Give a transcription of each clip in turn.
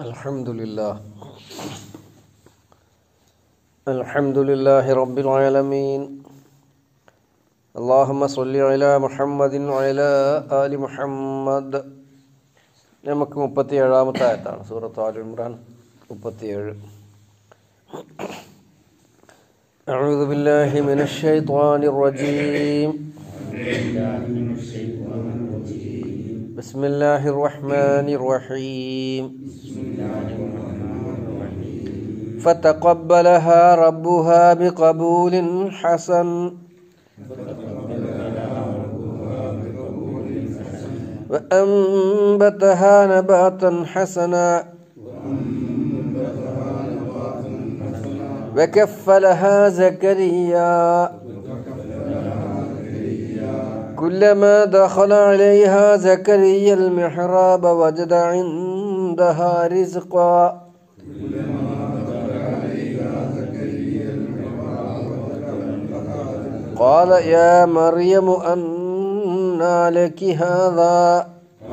الحمد لله الحمد لله رب العالمين اللهم صل على محمد وعلى آل محمد നമുക്ക് മുപ്പത്തി ഏഴാമത്തെ ആയത്താണ് സൂറത്ത് ആൽ ഇമ്രാൻ മുപ്പത്തിയേഴ് أعوذ بالله من الشيطان الرجيم بسم الله الرحمن الرحيم فتقبلها ربها بقبول حسن وأنبتها نباتا حسنا وكفلها زكريا كلما دخل عليها زكريا المحراب وجد عندها رزقا قال يا مريم أنى لك هذا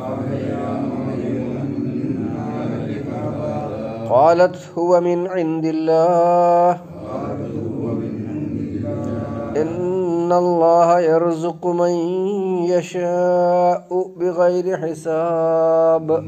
قالت هو من عند الله إن الله يرزق من يشاء بغير حساب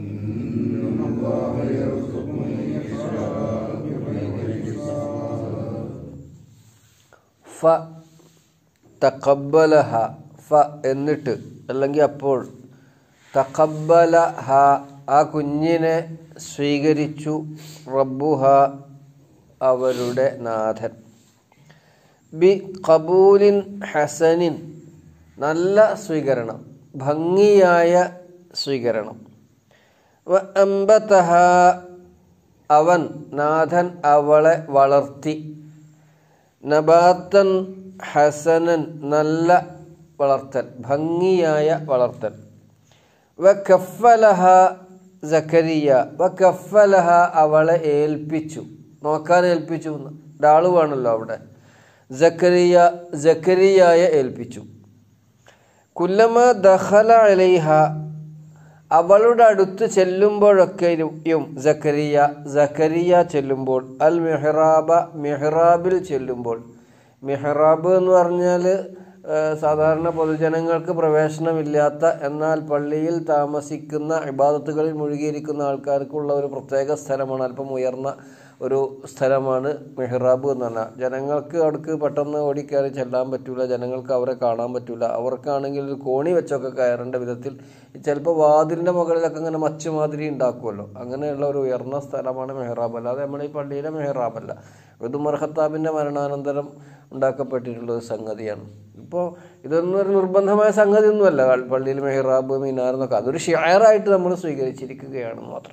ഫ തക്കബലഹ ഫ എന്നിട്ട് അല്ലെങ്കിൽ അപ്പോൾ തക്കബലഹ ആ കുഞ്ഞിനെ സ്വീകരിച്ചു റബ്ബുഹ അവരുടെ നാഥൻ ബി കബൂലിൻ ഹസനിൻ നല്ല സ്വീകരണം ഭംഗിയായ സ്വീകരണം വ അമ്പതഹ അവൻ നാഥൻ അവളെ വളർത്തി നബാത്തൻ ഹസനൻ നല്ല വളർത്തൽ ഭംഗിയായ വളർത്തൽ വ കഫലഹ സക്കരിയ വ കഫലഹ അവളെ ഏൽപ്പിച്ചു നോക്കാൻ ഏൽപ്പിച്ചു ഒരാൾ വേണമല്ലോ അവിടെ സക്കരിയ സക്കരിയായെ ഏൽപ്പിച്ചു കുല്ലമ ദഹല അലൈഹ അവളുടെ അടുത്ത് ചെല്ലുമ്പോഴൊക്കെയും സക്കരിയ സക്കരിയ ചെല്ലുമ്പോൾ അൽ മെഹ്റാബ മെഹ്റാബിൽ ചെല്ലുമ്പോൾ മെഹ്റാബ് എന്ന് പറഞ്ഞാൽ സാധാരണ പൊതുജനങ്ങൾക്ക് പ്രവേശനമില്ലാത്ത എന്നാൽ പള്ളിയിൽ താമസിക്കുന്ന ഇബാദത്തുകളിൽ മുഴുകിയിരിക്കുന്ന ആൾക്കാർക്കുള്ള ഒരു പ്രത്യേക സ്ഥലമാണ് അല്പം ഉയർന്ന ഒരു സ്ഥലമാണ് മെഹ്റാബ് എന്ന് പറഞ്ഞാൽ ജനങ്ങൾക്ക് അവിടേക്ക് പെട്ടെന്ന് ഓടിക്കയറി ചെല്ലാൻ പറ്റൂല ജനങ്ങൾക്ക് അവരെ കാണാൻ പറ്റൂല അവർക്കാണെങ്കിൽ ഒരു കോണി വെച്ചൊക്കെ കയറേണ്ട വിധത്തിൽ ചിലപ്പോൾ വാതിലിൻ്റെ മുകളിലൊക്കെ ഇങ്ങനെ മച്ച് മാതിരി ഉണ്ടാക്കുമല്ലോ അങ്ങനെയുള്ള ഒരു ഉയർന്ന സ്ഥലമാണ് മെഹ്റാബ് അല്ലാതെ നമ്മുടെ ഈ പള്ളിയിലെ മെഹ്റാബല്ല ഇത് മർഹത്താബിൻ്റെ മരണാനന്തരം ഉണ്ടാക്കപ്പെട്ടിട്ടുള്ള ഒരു സംഗതിയാണ് ഇപ്പോൾ ഇതൊന്നും ഒരു നിർബന്ധമായ സംഗതി ഒന്നുമല്ല പള്ളിയിൽ മെഹ്റാബ് മിനാർ എന്നൊക്കെ അതൊരു ഷിയറായിട്ട് നമ്മൾ സ്വീകരിച്ചിരിക്കുകയാണെന്ന് മാത്രം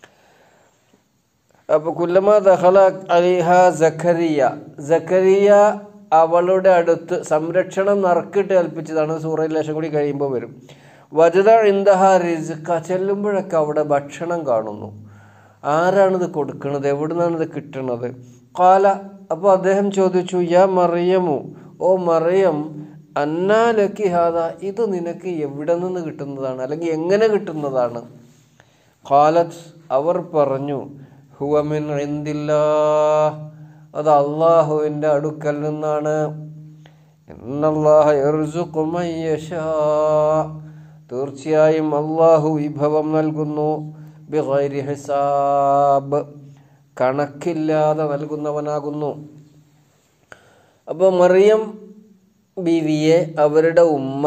അപ്പോൾ കുല്ലമ ദഹല അലിഹ സഖരിയ സഖരിയ അവളുടെ അടുത്ത് സംരക്ഷണം നറുക്കിട്ട് ഏൽപ്പിച്ചതാണ് സൂറയിൽ ലേശം കൂടി കഴിയുമ്പോൾ വരും വജത ഇന്ദഹ റിസ്ക ചെല്ലുമ്പോഴൊക്കെ അവിടെ ഭക്ഷണം കാണുന്നു ആരാണിത് കൊടുക്കുന്നത് എവിടുന്നാണ് ഇത് കിട്ടുന്നത് കാല അപ്പോൾ അദ്ദേഹം ചോദിച്ചു യാ മറിയമു ഓ മറിയം അന്നാലക്കി ഹാദ ഇത് നിനക്ക് എവിടെ നിന്ന് കിട്ടുന്നതാണ് അല്ലെങ്കിൽ എങ്ങനെ കിട്ടുന്നതാണ് കാലത്ത് അവർ പറഞ്ഞു ഹുവമിൻ എന്തില്ല അത് അള്ളാഹുവിൻ്റെ അടുക്കൽ നിന്നാണ് തീർച്ചയായും അള്ളാഹു വിഭവം നൽകുന്നു ബിഗൈരി ഹിസാബ് കണക്കില്ലാതെ നൽകുന്നവനാകുന്നു അപ്പോൾ മറിയം ബീവിയെ അവരുടെ ഉമ്മ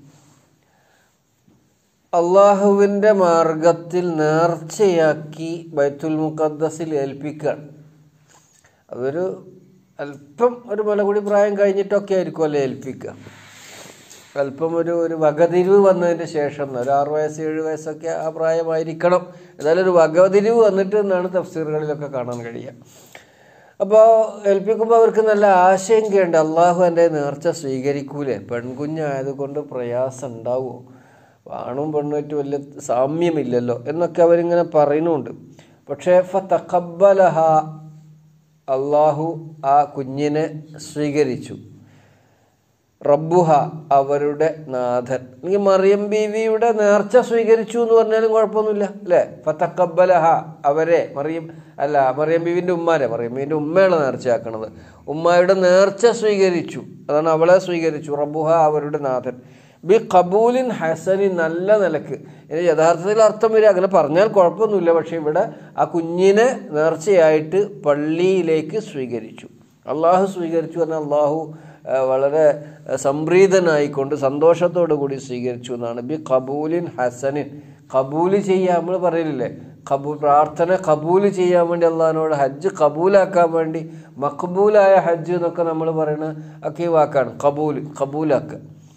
അള്ളാഹുവിൻ്റെ മാർഗത്തിൽ നേർച്ചയാക്കി ബൈത്തുൽ മുഖദ്ദസിൽ ഏൽപ്പിക്കുകയാണ് അതൊരു അല്പം ഒരു മലകുടി പ്രായം കഴിഞ്ഞിട്ടൊക്കെ ആയിരിക്കും അല്ലേ ഏൽപ്പിക്കുക അല്പം ഒരു ഒരു വകതിരിവ് വന്നതിന് ശേഷം ഒരു ആറ് വയസ്സ് ഏഴ് വയസ്സൊക്കെ ആ പ്രായമായിരിക്കണം എന്നാലും ഒരു വകതിരിവ് വന്നിട്ട് എന്നാണ് തഫ്സീറുകളിലൊക്കെ കാണാൻ കഴിയുക അപ്പോൾ ഏൽപ്പിക്കുമ്പോൾ അവർക്ക് നല്ല ആശങ്കയുണ്ട് അള്ളാഹു എൻ്റെ നേർച്ച സ്വീകരിക്കൂലേ പെൺകുഞ്ഞായതുകൊണ്ട് പ്രയാസം ഉണ്ടാവുമോ ആണും പെണ്ണുമായിട്ട് വലിയ സാമ്യമില്ലല്ലോ എന്നൊക്കെ അവരിങ്ങനെ പറയുന്നുണ്ട് പക്ഷേ ഫ തക്കബലഹ അള്ളാഹു ആ കുഞ്ഞിനെ സ്വീകരിച്ചു റബ്ബുഹ അവരുടെ നാഥൻ അല്ലെങ്കിൽ മറിയം ബീവിയുടെ നേർച്ച സ്വീകരിച്ചു എന്ന് പറഞ്ഞാലും കുഴപ്പമൊന്നുമില്ല അല്ലേ ഫത്തക്കബലഹ അവരെ മറിയം അല്ല മറിയം ബീവിൻ്റെ ഉമ്മാരെ മറിയം ബീവിൻ്റെ ഉമ്മയാണ് നേർച്ചയാക്കണത് ഉമ്മായുടെ നേർച്ച സ്വീകരിച്ചു അതാണ് അവളെ സ്വീകരിച്ചു റബ്ബുഹ അവരുടെ നാഥൻ ബി കബൂലിൻ ഹസനി നല്ല നിലക്ക് ഇനി യഥാർത്ഥത്തിൽ അർത്ഥം വരിക അങ്ങനെ പറഞ്ഞാൽ കുഴപ്പമൊന്നുമില്ല പക്ഷേ ഇവിടെ ആ കുഞ്ഞിനെ നേർച്ചയായിട്ട് പള്ളിയിലേക്ക് സ്വീകരിച്ചു അള്ളാഹു സ്വീകരിച്ചു പറഞ്ഞാൽ അള്ളാഹു ആ, വളരെ ആ, സംപ്രീതനായിക്കൊണ്ട് സന്തോഷത്തോടു കൂടി സ്വീകരിച്ചു എന്നാണ് ബി കബൂലിൻ ഹസനിൻ കബൂല് ചെയ്യാൻ നമ്മൾ പറയലില്ലേ കബൂ പ്രാർത്ഥന കബൂല് ചെയ്യാൻ വേണ്ടി അള്ളഹാനോട് ഹജ്ജ് കബൂലാക്കാൻ വേണ്ടി മക്ബൂലായ ഹജ്ജ് എന്നൊക്കെ നമ്മൾ പറയുന്ന ഒക്കെ ഈ വാക്കാണ് കബൂല് കബൂലാക്കുക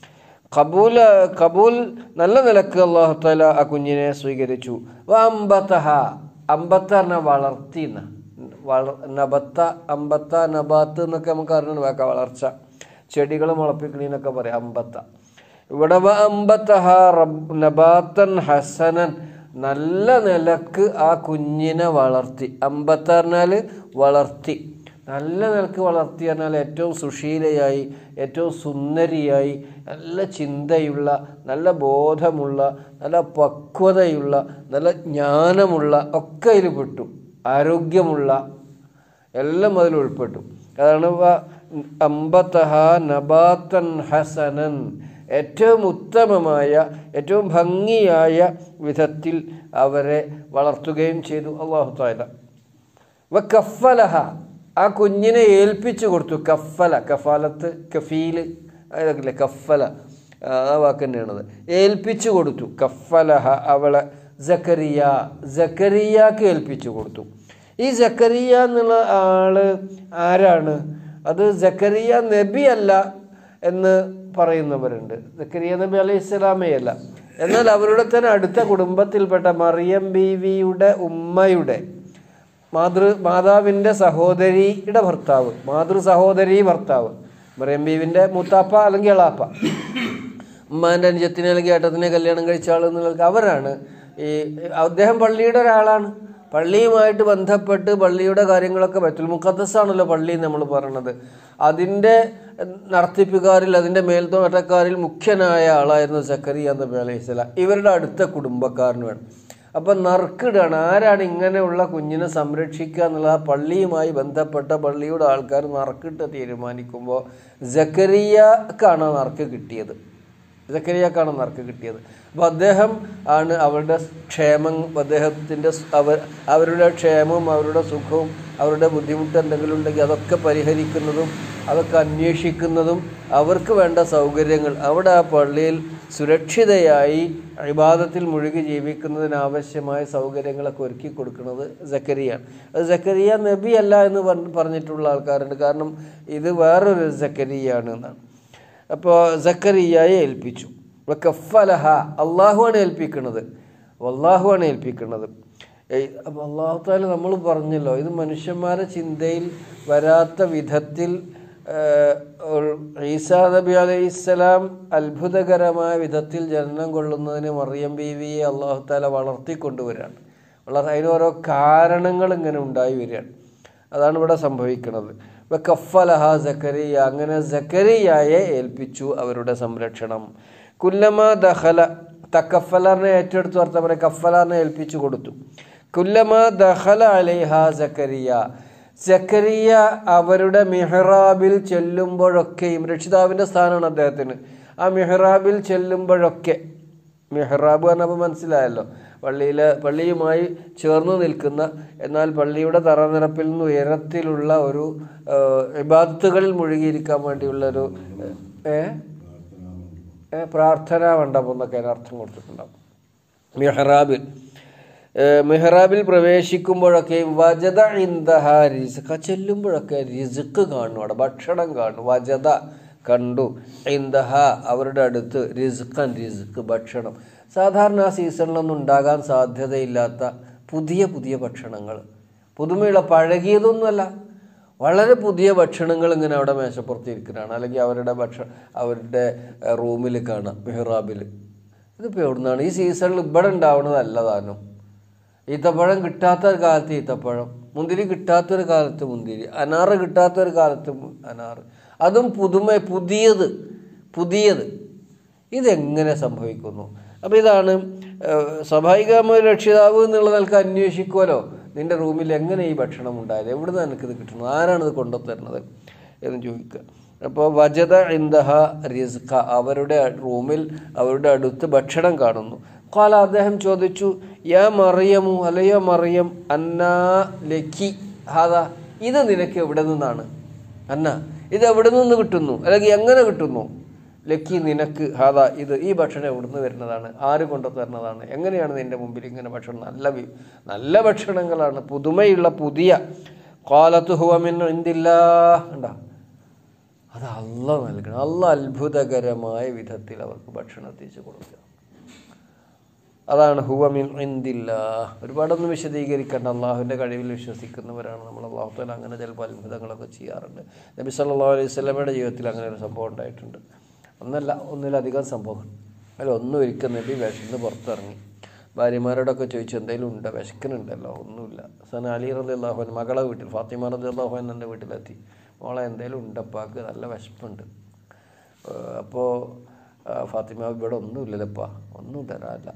കബൂൽ കബൂൽ നല്ല നിലക്ക് അള്ളാഹു താല ആ കുഞ്ഞിനെ സ്വീകരിച്ചു അമ്പത്തഹ അമ്പത്ത പറഞ്ഞാൽ വളർത്തി എന്ന വള നബത്ത അമ്പത്ത നബാത്ത് എന്നൊക്കെ നമുക്ക് അറിയണം വാക്ക വളർച്ച ചെടികൾ മുളപ്പിക്കണീന്നൊക്കെ പറയാം അമ്പത്ത ഇവിടെ വ അമ്പത്തഹ റബ് നബാത്തൻ ഹസനൻ നല്ല നിലക്ക് ആ കുഞ്ഞിനെ വളർത്തി അമ്പത്ത പറഞ്ഞാൽ വളർത്തി നല്ല നിലക്ക് വളർത്തി പറഞ്ഞാൽ ഏറ്റവും സുശീലയായി ഏറ്റവും സുന്ദരിയായി നല്ല ചിന്തയുള്ള നല്ല ബോധമുള്ള നല്ല പക്വതയുള്ള നല്ല ജ്ഞാനമുള്ള ഒക്കെ അതിൽ പെട്ടു ആരോഗ്യമുള്ള എല്ലാം അതിൽ ഉൾപ്പെട്ടു അതാണ് വ- അമ്പത്തഹ നബാത്തൻ ഹസനൻ ഏറ്റവും ഉത്തമമായ ഏറ്റവും ഭംഗിയായ വിധത്തിൽ അവരെ വളർത്തുകയും ചെയ്തു അള്ളാഹു താല വ കഫലഹ ആ കുഞ്ഞിനെ ഏൽപ്പിച്ചു കൊടുത്തു കഫല കഫാലത്ത് കഫീല് അതൊക്കെ കഫല ആ വാക്ക് തന്നെയാണത് ഏൽപ്പിച്ചു കൊടുത്തു കഫലഹ അവളെ ജക്കരിയ ജക്കരിയാക്ക് ഏൽപ്പിച്ചു കൊടുത്തു ഈ ജക്കരിയ എന്നുള്ള ആള് ആരാണ് അത് ജക്കരിയ നബി അല്ല എന്ന് പറയുന്നവരുണ്ട് ജക്കരിയ നബി അലൈഹി സ്വലാമേ അല്ല എന്നാൽ അവരുടെ തന്നെ അടുത്ത കുടുംബത്തിൽപ്പെട്ട മറിയം ബീവിയുടെ ഉമ്മയുടെ മാതൃ മാതാവിൻ്റെ സഹോദരിയുടെ ഭർത്താവ് മാതൃ സഹോദരി ഭർത്താവ് മറിയം ബീവിൻ്റെ മൂത്താപ്പ അല്ലെങ്കിൽ എളാപ്പ ഉമ്മാൻ്റെ അനുജത്തിനെ അല്ലെങ്കിൽ ഏട്ടത്തിനെ കല്യാണം കഴിച്ച ആൾ എന്നുള്ളത് അവരാണ് ഈ അദ്ദേഹം പള്ളിയുടെ ഒരാളാണ് പള്ളിയുമായിട്ട് ബന്ധപ്പെട്ട് പള്ളിയുടെ കാര്യങ്ങളൊക്കെ ബൈത്തുൽ മുഖദ്ദസാണല്ലോ പള്ളി നമ്മൾ പറയണത് അതിൻ്റെ നടത്തിപ്പുകാരിൽ അതിൻ്റെ മേൽത്തോട്ടക്കാരിൽ മുഖ്യനായ ആളായിരുന്നു സക്കറിയ നബി അലൈഹി സ്വലാം ഇവരുടെ അടുത്ത കുടുംബക്കാരന് വേണം അപ്പം നറുക്കിടാണ് ആരാണ് ഇങ്ങനെയുള്ള കുഞ്ഞിനെ സംരക്ഷിക്കുക എന്നുള്ള ആ പള്ളിയുമായി ബന്ധപ്പെട്ട പള്ളിയുടെ ആൾക്കാർ നറുക്കിട്ട് തീരുമാനിക്കുമ്പോൾ ജക്കരിയക്കാണ് ആ നറുക്ക് കിട്ടിയത് ജക്കരിയാക്കാണ് നറുക്ക് കിട്ടിയത് അപ്പോൾ അദ്ദേഹം ആണ് അവരുടെ ക്ഷേമം അദ്ദേഹത്തിൻ്റെ സ് അവർ അവരുടെ ക്ഷേമവും അവരുടെ സുഖവും അവരുടെ ബുദ്ധിമുട്ട് എന്തെങ്കിലും ഉണ്ടെങ്കിൽ അതൊക്കെ പരിഹരിക്കുന്നതും അതൊക്കെ അന്വേഷിക്കുന്നതും അവർക്ക് വേണ്ട സൗകര്യങ്ങൾ അവിടെ ആ പള്ളിയിൽ സുരക്ഷിതയായി ഇബാദത്തിൽ മുഴുകി ജീവിക്കുന്നതിനാവശ്യമായ സൗകര്യങ്ങളൊക്കെ ഒരുക്കി കൊടുക്കുന്നത് ജക്കരിയാണ് അത് ജക്കരിയ നബി അല്ല എന്ന് പറഞ്ഞ് പറഞ്ഞിട്ടുള്ള ആൾക്കാരുണ്ട് കാരണം ഇത് വേറൊരു ജക്കരിയാണ് എന്നാണ് അപ്പോൾ സക്കരിയയെ ഏൽപ്പിച്ചു കഫലഹ അള്ളാഹുവാണ് ഏൽപ്പിക്കുന്നത് അള്ളാഹുവാണ് ഏൽപ്പിക്കുന്നത് അപ്പോൾ അള്ളാഹു താല നമ്മൾ പറഞ്ഞല്ലോ ഇത് മനുഷ്യന്മാരെ ചിന്തയിൽ വരാത്ത വിധത്തിൽ ഈസാ നബി അലൈഹിസ്സലാം അത്ഭുതകരമായ വിധത്തിൽ ജനനം കൊള്ളുന്നതിന് മറിയം ബീവിയെ അള്ളാഹു താല വളർത്തിക്കൊണ്ടുവരികയാണ് വളർ അതിന് ഓരോ കാരണങ്ങൾ ഇങ്ങനെ ഉണ്ടായി വരികയാണ് അതാണ് ഇവിടെ സംഭവിക്കുന്നത് ഇപ്പം കഫലഹ സക്കരിയ അങ്ങനെ സക്കരിയയെ ഏൽപ്പിച്ചു അവരുടെ സംരക്ഷണം കുല്ലമ ദഹല തക്കഫലറിനെ ഏറ്റെടുത്ത് വർത്താൻ പറയാം കഫലറിനെ ഏൽപ്പിച്ചു കൊടുത്തു കുല്ലമ ദഹല അലൈഹ സക്കരിയ സക്കരിയ അവരുടെ മിഹ്റാബിൽ ചെല്ലുമ്പോഴൊക്കെയും രക്ഷിതാവിൻ്റെ സ്ഥാനമാണ് അദ്ദേഹത്തിന് ആ മിഹ്റാബിൽ ചെല്ലുമ്പോഴൊക്കെ മിഹ്റാബ് പറഞ്ഞപ്പോൾ മനസ്സിലായല്ലോ പള്ളിയിലെ പള്ളിയുമായി ചേർന്ന് നിൽക്കുന്ന എന്നാൽ പള്ളിയുടെ തറനിരപ്പിൽ നിന്ന് ഉയരത്തിലുള്ള ഒരു ഇബാദത്തുകളിൽ മുഴുകിയിരിക്കാൻ വേണ്ടിയുള്ള ഒരു ഏ ഏ, പ്രാർത്ഥനാ മണ്ഡപം എന്നൊക്കെ അതിന് അർത്ഥം കൊടുത്തിട്ടുണ്ടാവും മിഹ്റാബിൽ ഏ, മിഹ്റാബിൽ പ്രവേശിക്കുമ്പോഴൊക്കെയും വജത ഇന്ദഹ റിസ്ഖ ചെല്ലുമ്പോഴൊക്കെ റിസ്ക് കാണും അവിടെ ഭക്ഷണം കാണും വജത കണ്ടു ഇന്ദഹ അവരുടെ അടുത്ത് റിസ്ഖൻ റിസ്ക് ഭക്ഷണം സാധാരണ ആ സീസണിലൊന്നും ഉണ്ടാകാൻ സാധ്യതയില്ലാത്ത പുതിയ പുതിയ ഭക്ഷണങ്ങൾ പുതുമയുള്ള പഴകിയതൊന്നുമല്ല വളരെ പുതിയ ഭക്ഷണങ്ങൾ ഇങ്ങനെ അവിടെ മേശപ്പുറത്ത് ഇരിക്കുന്നതാണ് അല്ലെങ്കിൽ അവരുടെ ഭക്ഷണം അവരുടെ റൂമിൽ കാണാം മെഹ്റാബിൽ ഇതിപ്പോൾ എവിടുന്നാണ് ഈ സീസണിൽ ഇവിടെ ഉണ്ടാവുന്നതല്ല താനും ഈത്തപ്പഴം കിട്ടാത്ത ഒരു കാലത്ത് ഈത്തപ്പഴം മുന്തിരി കിട്ടാത്തൊരു കാലത്ത് മുന്തിരി അനാറ് കിട്ടാത്തൊരു കാലത്ത് മു- അനാറ് അതും പുതുമ പുതിയത് പുതിയത് ഇതെങ്ങനെ സംഭവിക്കുന്നു അപ്പോൾ ഇതാണ് ഏഹ്, സ്വാഭാവികമായ രക്ഷിതാവ് എന്നുള്ള നിലക്ക് അന്വേഷിക്കുമല്ലോ നിന്റെ റൂമിൽ എങ്ങനെ ഈ ഭക്ഷണം ഉണ്ടായത് എവിടെ നിന്ന് എനിക്കിത് കിട്ടുന്നത് ആരാണിത് കൊണ്ടുതരുന്നത് എന്ന് ചോദിക്കുക അപ്പോൾ വജത ഇന്ദഹ റിസ്ഖ അവരുടെ റൂമിൽ അവരുടെ അടുത്ത് ഭക്ഷണം കാണുന്നു കാല അദ്ദേഹം ചോദിച്ചു യാ മറിയമു അല്ലയോ മറിയം അന്നാ ലക്കി ഹാദാ ഇത് നിനക്ക് എവിടെ നിന്നാണ് അന്ന ഇത് എവിടെ നിന്ന് കിട്ടുന്നു അല്ലെങ്കിൽ എങ്ങനെ കിട്ടുന്നു ലക്കി നിനക്ക് ഹാദാ ഇത് ഈ ഭക്ഷണം എവിടുന്ന് വരുന്നതാണ് ആര് കൊണ്ടു തരുന്നതാണ് എങ്ങനെയാണ് നിന്റെ മുമ്പിൽ ഇങ്ങനെ ഭക്ഷണം നല്ല വി- നല്ല ഭക്ഷണങ്ങളാണ് പുതുമയുള്ള പുതിയ കാലത്ത് ഹുവമിൻ എന്തില്ല ഉണ്ടാ അത് അല്ല നൽകണം അല്ല അത്ഭുതകരമായ വിധത്തിൽ അവർക്ക് ഭക്ഷണം എത്തിച്ചു കൊടുക്കുക അതാണ് ഹുവമിൻ എന്തില്ല ഒരുപാടൊന്നും വിശദീകരിക്കേണ്ട അള്ളാഹുവിൻ്റെ കഴിവിൽ വിശ്വസിക്കുന്നവരാണ് നമ്മൾ അള്ളാഹുത്താല അങ്ങനെ ചിലപ്പോൾ അത്ഭുതങ്ങളൊക്കെ ചെയ്യാറുണ്ട് നബി സല്ലാ അലൈഹി സ്വലമയുടെ ജീവിതത്തിൽ അങ്ങനെ ഒരു സംഭവം ഉണ്ടായിട്ടുണ്ട് ഒന്നല്ല ഒന്നിലധികം സംഭവം അതിൽ ഒന്നും ഒരിക്കൽ നബി വിശന്ന് പുറത്തിറങ്ങി ഭാര്യമാരോടൊക്കെ ചോദിച്ചു എന്തെങ്കിലും ഉണ്ടോ വിശക്കുന്നുണ്ടല്ലോ ഒന്നുമില്ല സന അലി റതി അള്ളാഹുൻ മകളെ വീട്ടിൽ ഫാത്തിമ റതി അള്ളാഹുൻ എൻ്റെ വീട്ടിലെത്തി മോളെ എന്തെങ്കിലും ഉണ്ടപ്പാക്ക് നല്ല വിശപ്പുണ്ട് അപ്പോൾ ഫാത്തിമ ഇവിടെ ഒന്നുമില്ലല്ലപ്പാ ഒന്നും തരാല്ല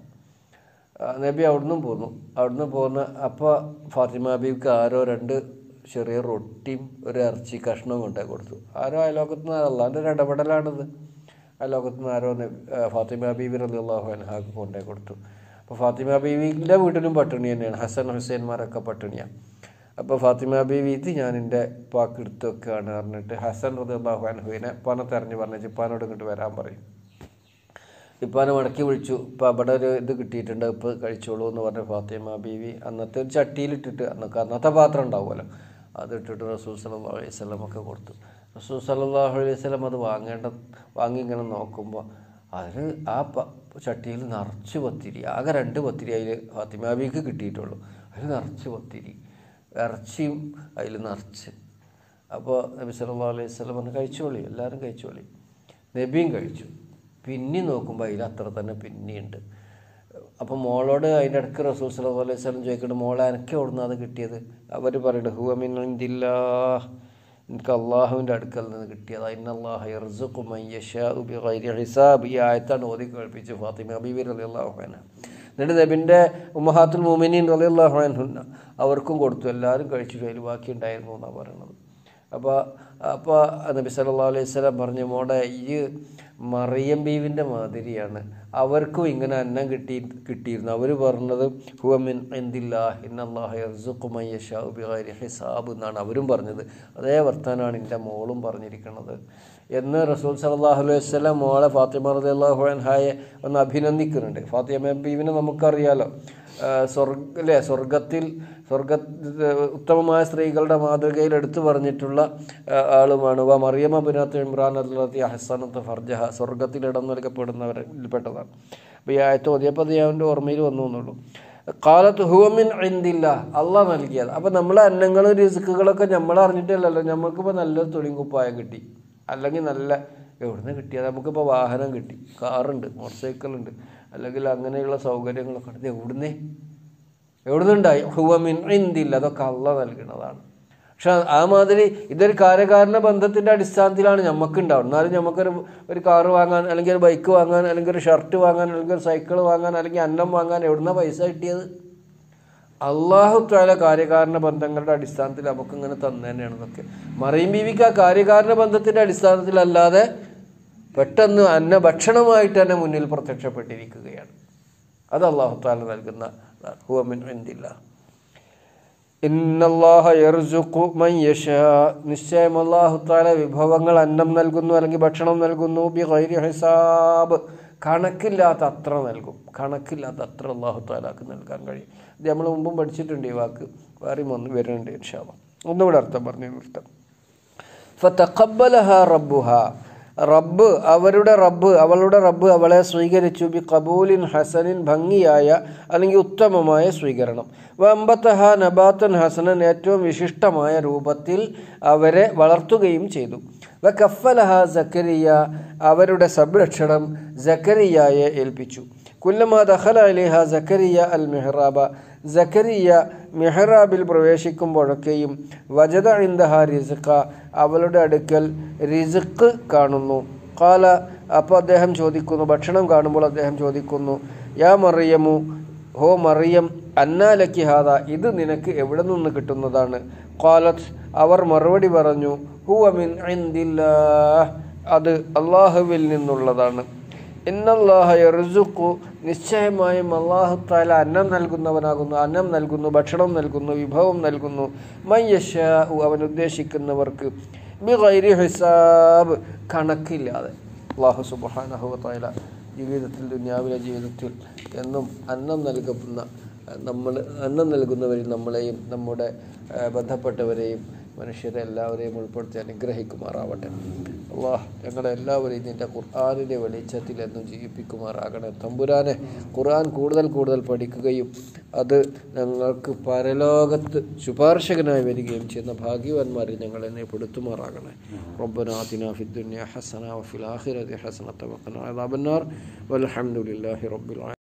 ആ, നബി അവിടുന്ന് പോന്നു അവിടുന്ന് പോന്ന് അപ്പോൾ ഫാത്തിമ ബീവിക്ക് ആരോ രണ്ട് ചെറിയ റൊട്ടിയും ഒരു ഇറച്ചി കഷ്ണവും കൊണ്ടേ കൊടുത്തു ആരോ അയലോകത്ത് നിന്ന് അള്ളാൻ്റെ ഒരു ഇടപെടലാണിത് അയലോകത്ത് നിന്ന് ആരോ നബി- ആ, ഫാത്തിമ ബീവി റലി അള്ളാഹു അൻഹാക്ക് കൊണ്ടേ കൊടുത്തു അപ്പോൾ ഫാത്തിമ ബീവിൻ്റെ വീട്ടിലും പട്ടിണി തന്നെയാണ് ഹസൻ ഹുസൈൻമാരൊക്കെ പട്ടിണിയാണ് അപ്പോൾ ഫാത്തിമ ബീവി ഇത് ഞാൻ എൻ്റെ പാക്ക് എടുത്ത് വെക്കുകയാണ് പറഞ്ഞിട്ട് ഹസൻ റതി അള്ളാഹു അൻഹുവിനെ പണം തെരഞ്ഞു പറഞ്ഞു ഇപ്പാനോട് ഇങ്ങോട്ട് വരാൻ പറയും ഇപ്പാനെ മടക്കി വിളിച്ചു ഇപ്പം അവിടെ ഒരു ഇത് കിട്ടിയിട്ടുണ്ട് ഇപ്പോൾ കഴിച്ചോളൂ എന്ന് പറഞ്ഞ ഫാത്തിമ ബീവി അന്നത്തെ ഒരു ചട്ടിയിലിട്ടിട്ട് അന്നൊക്കെ അന്നത്തെ പാത്രം ഉണ്ടാവുമല്ലോ അത് ഇട്ടിട്ട് റസൂൽ സല്ലല്ലാഹു അലൈഹി വസല്ലം ഒക്കെ കൊടുത്തു റസൂൽ സല്ലല്ലാഹു അലൈഹി വസല്ലം അത് വാങ്ങേണ്ട വാങ്ങി ഇങ്ങനെ നോക്കുമ്പോൾ അതിൽ ആ പ ചട്ടിയിൽ നിറച്ച് പത്തിരി ആകെ രണ്ട് പത്തിരി അതിൽ ഫാത്തിമ ബീവിക്ക് കിട്ടിയിട്ടുള്ളൂ അതിൽ നിറച്ച് പത്തിരി ഇറച്ചിയും അതിൽ നിറച്ച് അപ്പോൾ നബി സല്ലല്ലാഹു അലൈഹി വസല്ലം പറഞ്ഞു കഴിച്ചോളി എല്ലാവരും കഴിച്ചോളി നബിയും കഴിച്ചു പിന്നെ നോക്കുമ്പോൾ അതിൽ അത്ര തന്നെ പിന്നെയുണ്ട് അപ്പോൾ മോളോട് അതിൻ്റെ ഇടയ്ക്ക് റസൂൽ സല്ലല്ലാഹു അലൈഹി വസല്ലം ചോദിക്കുന്നുണ്ട് മോളെ എനിക്ക് എവിടുന്ന് അത് കിട്ടിയത് അവർ പറയുന്നത് ഹുവ മിൻ ഇന്ദില്ലാ എനിക്ക് അള്ളാഹുവിൻ്റെ അടുക്കൽ നിന്ന് കിട്ടിയത് ഇന്നല്ലാഹ യർസുഖു മൻ യശാഉ ബിഗൈരി ഹിസാബ് ഈ ആയത്താണ് ഓതി കേൾപ്പിച്ച് ഫാത്തിമ ബീവി റളിയല്ലാഹു അൻഹ എന്നിട്ട് നബിൻ്റെ ഉമ്മഹാത്തുൽ മുമിനീൻ റളിയല്ലാഹു അൻഹുന്ന അവർക്കും കൊടുത്തു എല്ലാവരും കഴിച്ചു അതിൽ ബാക്കി ഉണ്ടായിരുന്നു എന്നാണ് പറയുന്നത് അപ്പോൾ അപ്പോൾ നബി സല്ലല്ലാഹു അലൈഹി വസല്ലം പറഞ്ഞു മോടെ ഈ മറിയം ബീവിൻ്റെ മാതിരിയാണ് അവർക്കും ഇങ്ങനെ അന്നം കിട്ടി കിട്ടിയിരുന്നു അവർ പറഞ്ഞത് ഹുവമിൻ എന്തില്ല ഇന്നല്ലാഹ യർസുഖു മൻ യശാഉ ബിഗൈരി ഹിസാബ് എന്നാണ് അവരും പറഞ്ഞത് അതേ വർത്താനാണ് എൻ്റെ മോളും പറഞ്ഞിരിക്കുന്നത് എന്ന് റസൂൽ സല്ലല്ലാഹു അലൈഹി വസല്ലം മോളെ ഫാത്തിമ റളിയല്ലാഹു അൻഹായെ ഒന്ന് അഭിനന്ദിക്കുന്നുണ്ട് ഫാത്തിമ ബീവിനെ നമുക്കറിയാലോ ആ, സ്വർഗ അല്ലേ സ്വർഗത്തിൽ സ്വർഗ ഉത്തമമായ സ്ത്രീകളുടെ മാതൃകയിൽ എടുത്തു പറഞ്ഞിട്ടുള്ള ആ, ആളുമാണ് വ മറിയമ ബിനാത്ത് ഇമ്രാൻ അല്ലാത്തി അഹസാനത്ത് ഫർജഹ സ്വർഗത്തിൽ ഇടം നൽകപ്പെടുന്നവരിൽ പെട്ടതാണ് അപ്പോൾ ഈ ആയത്ത് ഓതിയപ്പോൾ അത് അവൻ്റെ ഓർമ്മയിൽ വന്നു എന്നുള്ളൂ കാലത്ത് ഹുവമിൻ എന്തില്ല അള്ളാഹ് നൽകിയത് അപ്പോൾ നമ്മളെ അന്നങ്ങളും റിസ്ക്കുകളൊക്കെ നമ്മൾ അറിഞ്ഞിട്ടില്ലല്ലോ നമുക്കിപ്പോൾ നല്ലൊരു തുണിയും കുപ്പായം കിട്ടി അല്ലെങ്കിൽ നല്ല എവിടുന്ന് കിട്ടിയത് നമുക്കിപ്പോൾ വാഹനം കിട്ടി കാറുണ്ട് മോട്ടോർ സൈക്കിളുണ്ട് അല്ലെങ്കിൽ അങ്ങനെയുള്ള സൗകര്യങ്ങളൊക്കെ ഉണ്ട് ഇത് എവിടുന്നേ എവിടുന്നുണ്ടായി ഹുവമിൻ ഇന്തില്ല അതൊക്കെ അള്ള നൽകുന്നതാണ് പക്ഷെ ആ മാതിരി ഇതൊരു കാര്യകാരണ ബന്ധത്തിൻ്റെ അടിസ്ഥാനത്തിലാണ് നമുക്ക് ഉണ്ടാവുന്നത് എന്നാലും നമുക്കൊരു ഒരു കാറ് വാങ്ങാൻ അല്ലെങ്കിൽ ഒരു ബൈക്ക് വാങ്ങാൻ അല്ലെങ്കിൽ ഒരു ഷർട്ട് വാങ്ങാൻ അല്ലെങ്കിൽ ഒരു സൈക്കിൾ വാങ്ങാൻ അല്ലെങ്കിൽ അന്നം വാങ്ങാൻ എവിടുന്ന പൈസ കിട്ടിയത് അള്ളാഹു താല കാര്യകാരണ ബന്ധങ്ങളുടെ അടിസ്ഥാനത്തിൽ നമുക്ക് ഇങ്ങനെ തന്നെ തന്നെയാണ് ഇതൊക്കെ മറിയം ബീവിക്ക് ആ കാര്യകാരണ ബന്ധത്തിൻ്റെ അടിസ്ഥാനത്തിലല്ലാതെ പെട്ടെന്ന് അന്ന ഭക്ഷണമായിട്ട് തന്നെ മുന്നിൽ പ്രത്യക്ഷപ്പെട്ടിരിക്കുകയാണ് അത് അള്ളാഹു താല നൽകുന്ന ഹുവമിൻ എന്തില്ല ഇന്നല്ലാഹ യർസുഖു മൻ യശാ നിശ്ചയം അല്ലാഹു തആല വിഭവങ്ങൾ അന്നം നൽകുന്നു അല്ലെങ്കിൽ ഭക്ഷണം നൽകുന്നു ബി ഗൈരി ഹിസാബ് കണക്കില്ലാത്ത അത്ര നൽകും കണക്കില്ലാത്ത അത്ര അല്ലാഹു തആലാക്ക് നൽകാൻ കഴിയും ഇത് നമ്മൾ മുമ്പും പഠിച്ചിട്ടുണ്ട് ഈ വാക്ക് വേറെയും ഒന്ന് വരുന്നുണ്ട് ഇൻഷാല്ല ഒന്നുകൂടെ അർത്ഥം പറഞ്ഞു നിർത്താം ഫതഖബ്ബലഹ റബ്ബുഹ റബ്ബ് അവരുടെ റബ്ബ് അവളുടെ റബ്ബ് അവളെ സ്വീകരിച്ചു ബി കബൂലിൻ ഹസനിൻ ഭംഗിയായ അല്ലെങ്കിൽ ഉത്തമമായ സ്വീകരണം വമ്പത്തഹ നബാത്തൻ ഹസനൻ ഏറ്റവും വിശിഷ്ടമായ രൂപത്തിൽ അവരെ വളർത്തുകയും ചെയ്തു വ കഫലഹ സക്കരിയ അവരുടെ സംരക്ഷണം സക്കരിയയെ ഏൽപ്പിച്ചു കുല്ലമാ ദഖല അലിഹ സക്കരിയ അൽ മെഹ്റാബ സക്കരിയ മെഹ്റാബിൽ പ്രവേശിക്കുമ്പോഴൊക്കെയും വജദ ഇന്ദഹ റിസ്ഖ അവളുടെ അടുക്കൽ റിസ്ക് കാണുന്നു കാല അപ്പോൾ അദ്ദേഹം ചോദിക്കുന്നു ഭക്ഷണം കാണുമ്പോൾ അദ്ദേഹം ചോദിക്കുന്നു യാ മറിയമു ഹോ മറിയം അന്നാലക്കി ഹാദ ഇത് നിനക്ക് എവിടെ നിന്ന് കിട്ടുന്നതാണ് ഖാലത്ത് അവർ മറുപടി പറഞ്ഞു ഹുവ മിൻ ഇൻദില്ലാഹ് അത് അള്ളാഹുവിൽ നിന്നുള്ളതാണ് ഇന്നല്ലാഹ യർസുഖു നിശ്ചയമായും അള്ളാഹു താല അന്നം നൽകുന്നവനാകുന്നു അന്നം നൽകുന്നു ഭക്ഷണം നൽകുന്നു വിഭവം നൽകുന്നു മയ്യഷാ അവൻ ഉദ്ദേശിക്കുന്നവർക്ക് ബി ഗൈരി ഹിസാബ് കണക്കില്ലാതെ അള്ളാഹു സുബാനഹു താല ജീവിതത്തിൽ ദുനിയാവിലെ ജീവിതത്തിൽ എന്നും അന്നം നൽകുന്ന നമ്മൾ അന്നം നൽകുന്നവരിൽ നമ്മളെയും നമ്മുടെ ആ, ബന്ധപ്പെട്ടവരെയും മനുഷ്യരെ എല്ലാവരെയും ഉൾപ്പെടുത്തി അനുഗ്രഹിക്കുമാറാവട്ടെ അള്ളാഹ് ഞങ്ങളെ എല്ലാവരെയും നിൻ്റെ ഖുർആാനിൻ്റെ വെളിച്ചത്തിൽ എന്നും ജീവിപ്പിക്കുമാറാകണേ തമ്പുരാനെ ഖുർആൻ കൂടുതൽ കൂടുതൽ പഠിക്കുകയും അത് ഞങ്ങൾക്ക് പരലോകത്ത് ശുപാർശകനായി വരികയും ചെയ്യുന്ന ഭാഗ്യവാന്മാരിൽ ഞങ്ങൾ എന്നെ പെടുത്തുമാറാകണേ റബ്ബന ആതിന ഫി ദുനിയ ഹസന വഫിൽ ആഖിറതി ഹസനത വഖന അദാബന്നാർ വൽഹംദുലില്ലാഹി റബ്ബിൽ ആലമീൻ